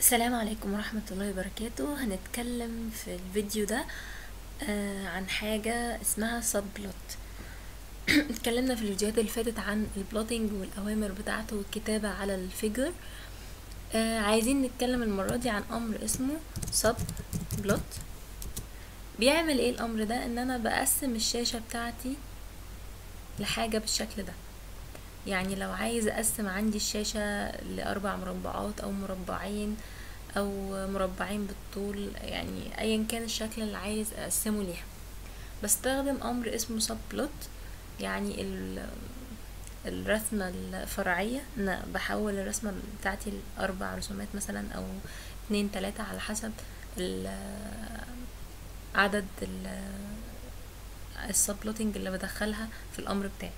السلام عليكم ورحمة الله وبركاته هنتكلم في الفيديو ده آه عن حاجة اسمها سب بلوت اتكلمنا في الفيديوهات اللي فاتت عن البلوتينج والأوامر بتاعته والكتابة على الفيجر آه عايزين نتكلم المرة دي عن أمر اسمه سب بلوت بيعمل ايه الأمر ده ان انا بقسم الشاشة بتاعتي لحاجة بالشكل ده يعني لو عايز اقسم عندي الشاشة لاربع مربعات او مربعين او مربعين بالطول يعني ايا كان الشكل اللي عايز اقسمه ليها بستخدم امر اسمه سب بلوت يعني ال الرسمة الفرعية انا بحول الرسمة بتاعتي لاربع رسومات مثلا او اتنين تلاتة على حسب عدد السبلوتنج اللي بدخلها في الامر بتاعي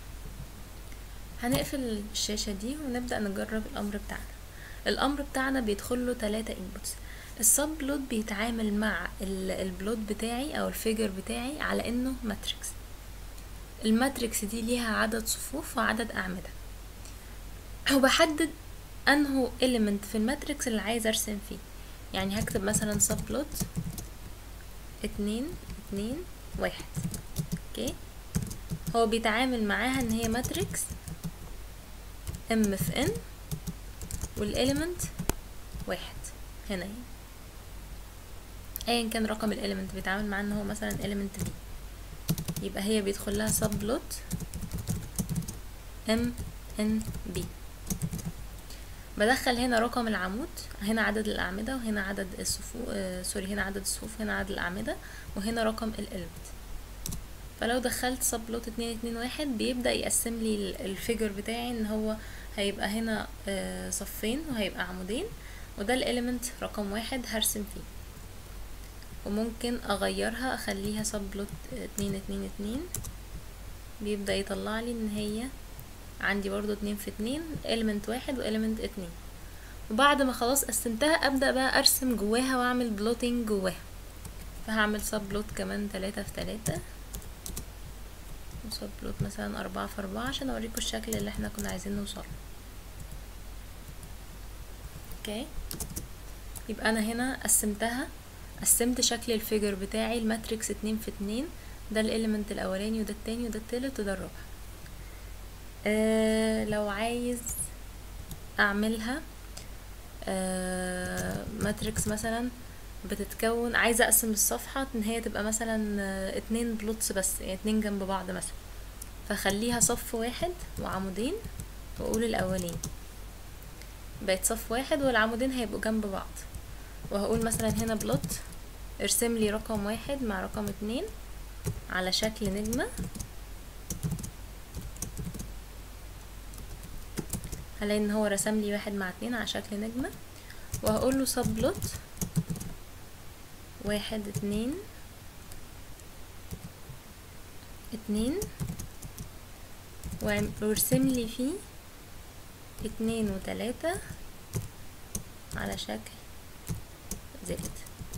هنقفل الشاشة دي ونبدأ نجرب الأمر بتاعنا الأمر بتاعنا بيدخل له تلاتة inputs السب بلوت بيتعامل مع البلوت بتاعي أو الفيجر بتاعي على إنه ماتريكس الماتريكس دي ليها عدد صفوف وعدد أعمدة وبحدد أنه element في الماتريكس اللي عايز أرسم فيه يعني هكتب مثلا سب بلوت اتنين اتنين واحد اوكي هو بيتعامل معاها ان هي ماتريكس ام في ان والاليمنت واحد هنا يعني ايا كان رقم الاليمنت بيتعامل معاه ان هو مثلا اليمنت بي يبقى هي بيدخل لها سب بلوت ام ان بي بدخل هنا رقم العمود هنا عدد الأعمدة وهنا عدد الصفوف آه سوري هنا عدد الصفوف هنا عدد الأعمدة وهنا رقم الإلمنت فلو دخلت سب بلوت اتنين اتنين واحد بيبدأ يقسم لي الفيجر بتاعي ان هو هيبقى هنا آه صفين وهيبقى عمودين وده الإليمنت رقم واحد هرسم فيه وممكن أغيرها أخليها سب بلوت اتنين اتنين اتنين بيبدأ يطلع لي ان هي عندي برضو اتنين في اتنين element واحد و element اتنين وبعد ما خلاص قسمتها ابدأ بقى ارسم جواها واعمل بلوتينج جواها فهعمل سب بلوت كمان تلاتة في تلاتة وسب بلوت مثلا اربعة في اربعة عشان اوريكم الشكل اللي احنا كنا عايزين نوصله اوكي يبقى انا هنا قسمتها قسمت شكل الفيجر بتاعي الماتريكس اتنين في اتنين ده الاليمنت الاولاني وده التاني وده التالت وده الرابع آه لو عايز اعملها آه ماتريكس مثلا بتتكون عايزه اقسم الصفحه ان هي تبقى مثلا آه اتنين بلوتس بس يعني اتنين جنب بعض مثلا فخليها صف واحد وعمودين واقول الاولين بقت صف واحد والعمودين هيبقوا جنب بعض وهقول مثلا هنا بلوت ارسم لي رقم واحد مع رقم اتنين على شكل نجمه هلاقي ان هو رسم لي واحد مع اتنين على شكل نجمة وهقول له سب بلوت واحد اتنين اتنين وارسم لي فيه اتنين وتلاتة على شكل زائد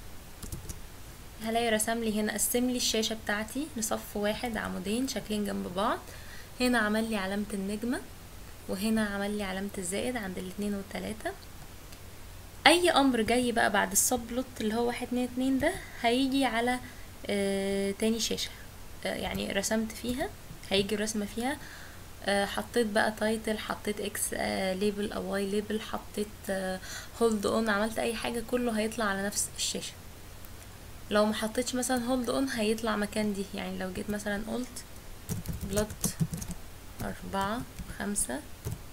هلاقي رسم لي هنا قسم لي الشاشة بتاعتي لصف واحد عمودين شكلين جنب بعض هنا عمل لي علامة النجمة وهنا عمل لي علامة الزائد عند الاتنين والتلاتة اي امر جاي بقى بعد السبلوت اللي هو واحد اتنين اتنين ده هيجي على آه تاني شاشة آه يعني رسمت فيها هيجي الرسمة فيها آه حطيت بقى تايتل حطيت اكس آه ليبل او واي ليبل حطيت آه هولد اون عملت اي حاجة كله هيطلع على نفس الشاشة لو ما حطيتش مثلا هولد اون هيطلع مكان دي يعني لو جيت مثلا قلت بلوت أربعة خمسة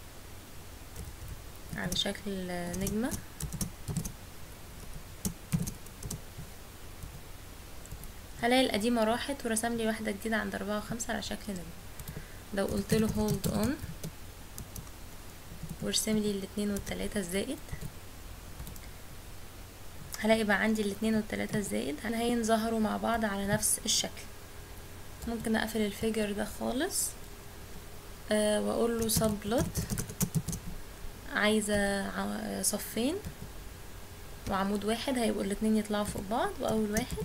على شكل نجمة هلاقي القديمة راحت ورسم لي واحدة جديدة عند أربعة وخمسة على شكل نجمة لو قلت له hold on وارسم لي الاتنين والتلاتة الزائد هلاقي بقى عندي الاتنين والتلاتة الزائد هينظهروا مع بعض على نفس الشكل ممكن اقفل الفيجر ده خالص أه واقول له سب بلوت عايزه صفين وعمود واحد هيبقوا الاتنين يطلعوا فوق بعض واول واحد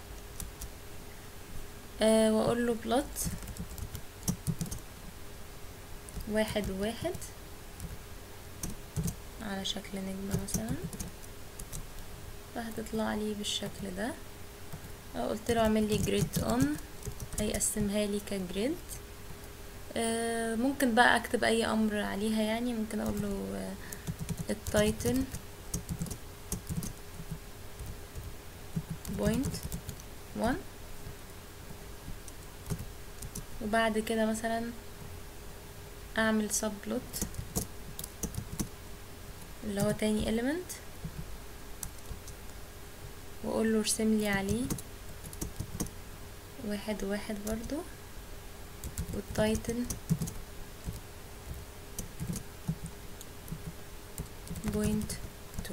أه واقول له بلوت واحد وواحد على شكل نجمة مثلا فهتطلع لي بالشكل ده لو قلت له اعمل لي جريد اون هيقسمها لي كجريد آه، ممكن بقى اكتب اي امر عليها يعني ممكن اقول له التايتل بوينت 1 وبعد كده مثلا اعمل سب بلوت اللي هو تاني element واقول له ارسم لي عليه واحد واحد برضو والتايتل بوينت تو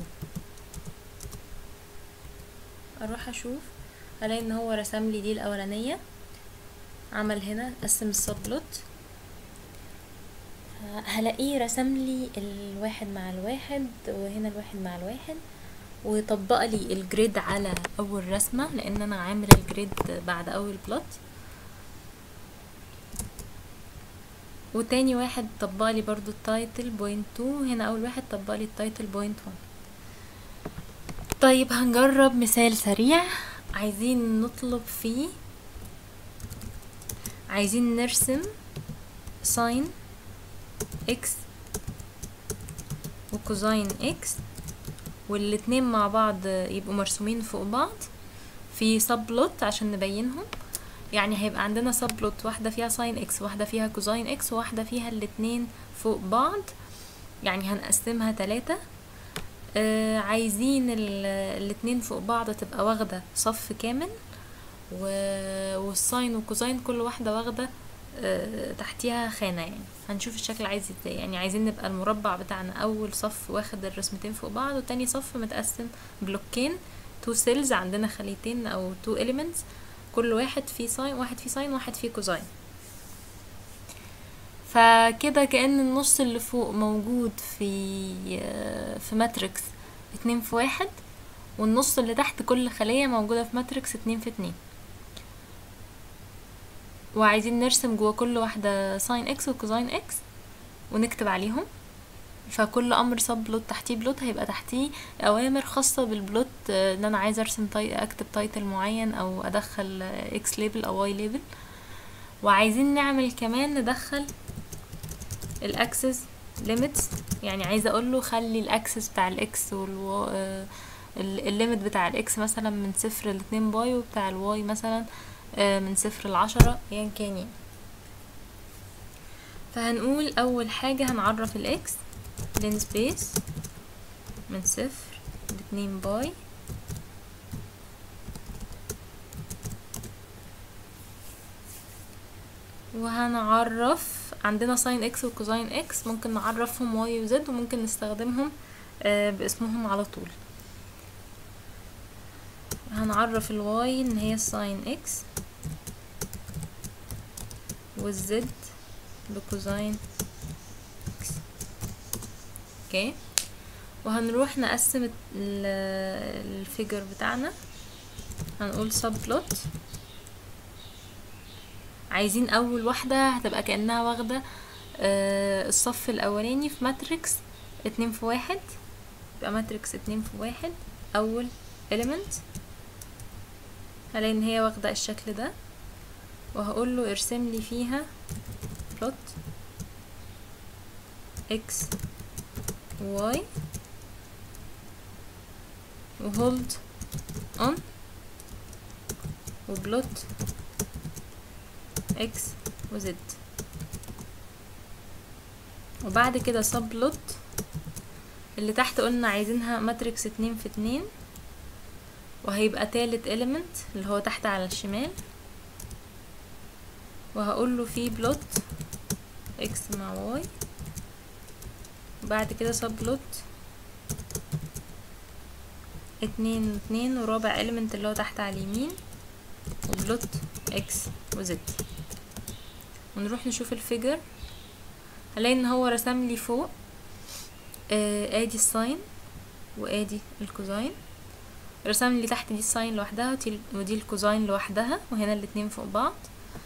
اروح اشوف الاقي ان هو رسم لي دي الاولانيه عمل هنا قسم السبلوت هلاقيه رسم لي الواحد مع الواحد وهنا الواحد مع الواحد وطبق لي الجريد على اول رسمه لان انا عامل الجريد بعد اول بلوت وتاني واحد طبق لي برضو التايتل بوينت تو هنا اول واحد طبق لي التايتل بوينت وان طيب هنجرب مثال سريع عايزين نطلب فيه عايزين نرسم ساين اكس وكوزاين اكس والاتنين مع بعض يبقوا مرسومين فوق بعض في سبلوت عشان نبينهم يعني هيبقى عندنا سبلوت واحدة فيها ساين اكس واحدة فيها كوزاين اكس وواحدة فيها الاتنين فوق بعض يعني هنقسمها تلاتة آه عايزين الاتنين فوق بعض تبقى واخدة صف كامل و... والساين والكوزاين كل واحدة واخدة آه تحتيها خانة يعني هنشوف الشكل عايز ازاي يعني عايزين نبقى المربع بتاعنا اول صف واخد الرسمتين فوق بعض وتاني صف متقسم بلوكين تو سيلز عندنا خليتين او تو elements كل واحد فيه ساين واحد فيه ساين واحد فيه كوزاين فكده كأن النص اللي فوق موجود في في ماتريكس اتنين في واحد والنص اللي تحت كل خلية موجودة في ماتريكس اتنين في اتنين وعايزين نرسم جوا كل واحدة ساين اكس وكوزاين اكس ونكتب عليهم فكل امر سب بلوت تحتيه بلوت هيبقى تحتيه اوامر خاصه بالبلوت ان انا عايزه ارسم طي... اكتب تايتل معين او ادخل اكس ليبل او واي ليبل وعايزين نعمل كمان ندخل الاكسس ليميتس يعني عايزه اقول له خلي الاكسس بتاع الاكس والو الليميت بتاع الاكس مثلا من صفر لاتنين باي وبتاع الواي مثلا من صفر لعشرة ايا كان يعني فهنقول اول حاجه هنعرف الاكس لين سبيس من صفر لاتنين باي وهنعرف عندنا ساين اكس وكوزاين اكس ممكن نعرفهم واي وزد وممكن نستخدمهم آه باسمهم على طول هنعرف الواي ان هي ساين اكس والزد بكوزاين اكس اوكي وهنروح نقسم الفيجر بتاعنا هنقول سب بلوت عايزين اول واحدة هتبقى كأنها واخدة آه الصف الاولاني في ماتريكس اتنين في واحد يبقى ماتريكس اتنين في واحد اول element هلاقي ان هي واخدة الشكل ده وهقول له ارسم لي فيها بلوت x y وهولد on وبلوت x و z وبعد كده سب بلوت اللي تحت قلنا عايزينها ماتريكس اتنين في اتنين وهيبقى تالت element اللي هو تحت على الشمال وهقول له في بلوت x مع y وبعد كده سب بلوت اتنين اتنين ورابع element اللي هو تحت على اليمين وبلوت x وz ونروح نشوف الفيجر هلاقي ان هو رسم لي فوق آه ادي الساين وادي الكوزاين رسم لي تحت دي الساين لوحدها ودي الكوزاين لوحدها وهنا الاتنين فوق بعض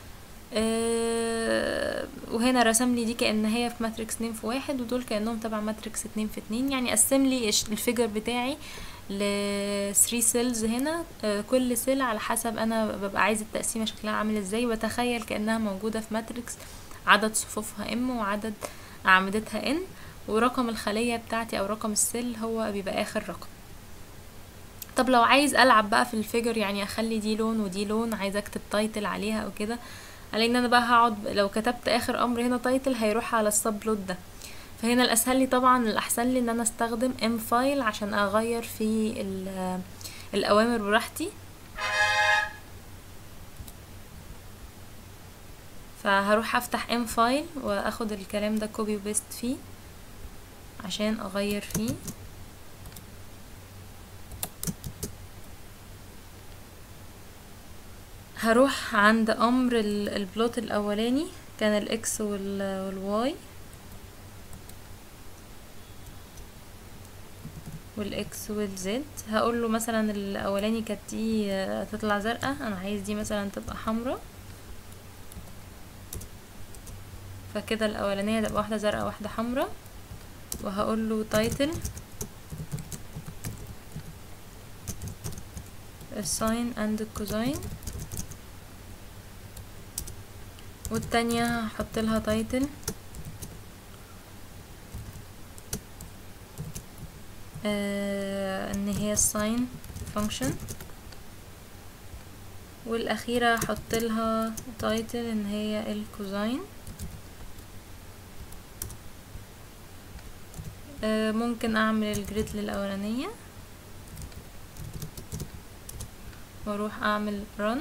أه وهنا رسم لي دي كأن هي في ماتريكس اتنين في واحد ودول كأنهم تبع ماتريكس اتنين في اتنين يعني قسم لي الفيجر بتاعي ل 3 سيلز هنا آه، كل سيل على حسب انا ببقى عايزه التقسيمه شكلها عامل ازاي بتخيل كانها موجوده في ماتريكس عدد صفوفها ام وعدد اعمدتها ان ورقم الخليه بتاعتي او رقم السيل هو بيبقى اخر رقم طب لو عايز العب بقى في الفيجر يعني اخلي دي لون ودي لون عايزه اكتب تايتل عليها او كده الاقي ان انا بقى هقعد لو كتبت اخر امر هنا تايتل هيروح على السبلوت ده فهنا الاسهل لي طبعا الاحسن لي ان انا استخدم ام فايل عشان اغير في ال- الاوامر براحتي فهروح افتح ام فايل واخد الكلام ده كوبي وبيست فيه عشان اغير فيه هروح عند امر ال- البلوت الاولاني كان الاكس وال- والواي والاكس والزد هقول له مثلا الاولاني كانت دي آه، تطلع زرقاء انا عايز دي مثلا تبقى حمراء فكده الاولانيه تبقى واحده زرقاء واحده حمراء وهقول له تايتل الساين اند الكوزاين والتانية هحط لها تايتل آه ان هي الساين فانكشن والاخيرة هحط لها تايتل ان هي الكوزاين آه ممكن اعمل الجريد للاولانية واروح اعمل run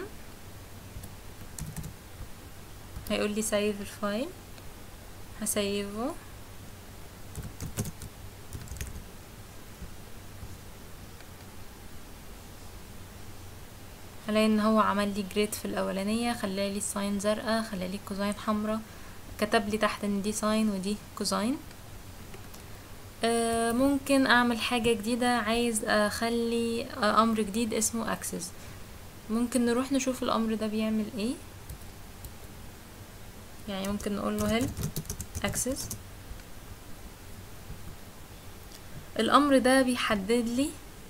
هيقول لي سيف الفايل هسيفه هلاقي ان هو عمل لي جريد في الاولانيه خلالي الساين زرقاء خلالي الكوزاين حمراء كتب لي تحت ان دي ساين ودي كوزاين آه ممكن اعمل حاجه جديده عايز اخلي آه امر جديد اسمه اكسس ممكن نروح نشوف الامر ده بيعمل ايه يعني ممكن نقول له help access الامر ده بيحدد لي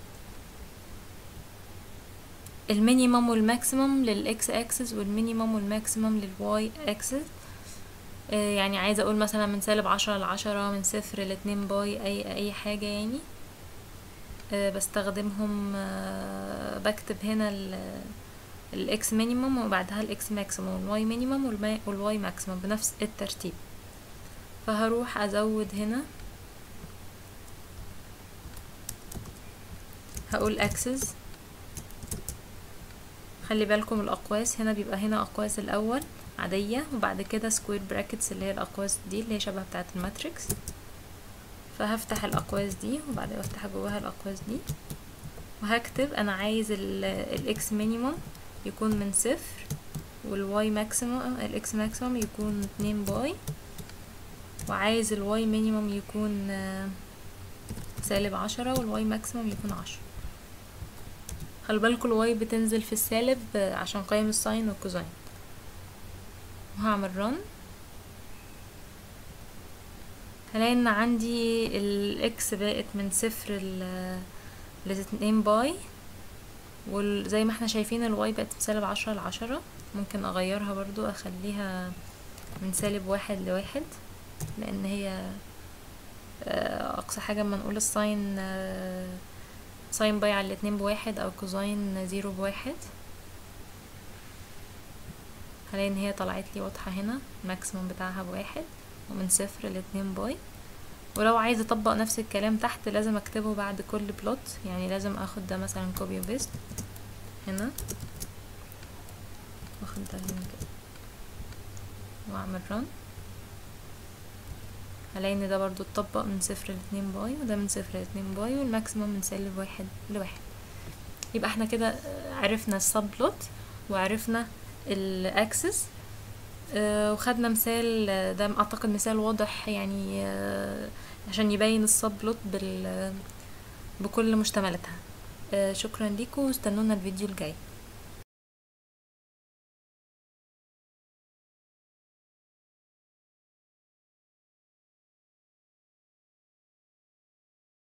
المينيمم والماكسيمم للاكس اكسس والمينيمم والماكسيمم للواي اكسس يعني عايزه اقول مثلا من سالب عشرة لعشرة من صفر لاتنين باي اي اي حاجه يعني آه، بستخدمهم آه، بكتب هنا ال- الاكس مينيمم وبعدها الاكس ماكسيمم والواي مينيمم والواي ماكسيمم بنفس الترتيب فهروح ازود هنا هقول اكسس خلي بالكم الاقواس هنا بيبقى هنا اقواس الاول عادية وبعد كده سكوير براكتس اللي هي الاقواس دي اللي هي شبه بتاعة الماتريكس فهفتح الاقواس دي وبعدين افتح جواها الاقواس دي وهكتب انا عايز الاكس مينيموم يكون من صفر والواي ماكسيموم الاكس ماكسيموم يكون اتنين باي وعايز الواي مينيموم يكون آه، سالب عشرة والواي ماكسيموم يكون عشرة خلي بالكوا الواي بتنزل في السالب آه، عشان قيم الساين والكوزاين وهعمل رن هلاقي ان عندي الاكس بقت من صفر ل لاتنين باي وزي ما احنا شايفين الواي بقت من سالب عشرة لعشرة ممكن اغيرها برضو اخليها من سالب واحد لواحد لان هي آه، اقصى حاجة اما نقول الساين آه، ساين باي على الاتنين بواحد او كوزاين زيرو بواحد هلاقي ان هي طلعت لي واضحة هنا الماكسيموم بتاعها بواحد ومن صفر لاتنين باي ولو عايزة اطبق نفس الكلام تحت لازم اكتبه بعد كل بلوت يعني لازم اخد ده مثلا كوبي وبيست هنا واخد ده هنا كده واعمل رن هلاقي ان ده برضو اتطبق من صفر لاتنين باي وده من صفر لاتنين باي والماكسيموم من سالب واحد لواحد يبقى احنا كده آه، عرفنا السب بلوت وعرفنا الاكسس آه، وخدنا مثال آه، ده اعتقد مثال واضح يعني آه، عشان يبين السب بلوت بال بكل مشتملاتها آه، شكرا ليكم واستنونا الفيديو الجاي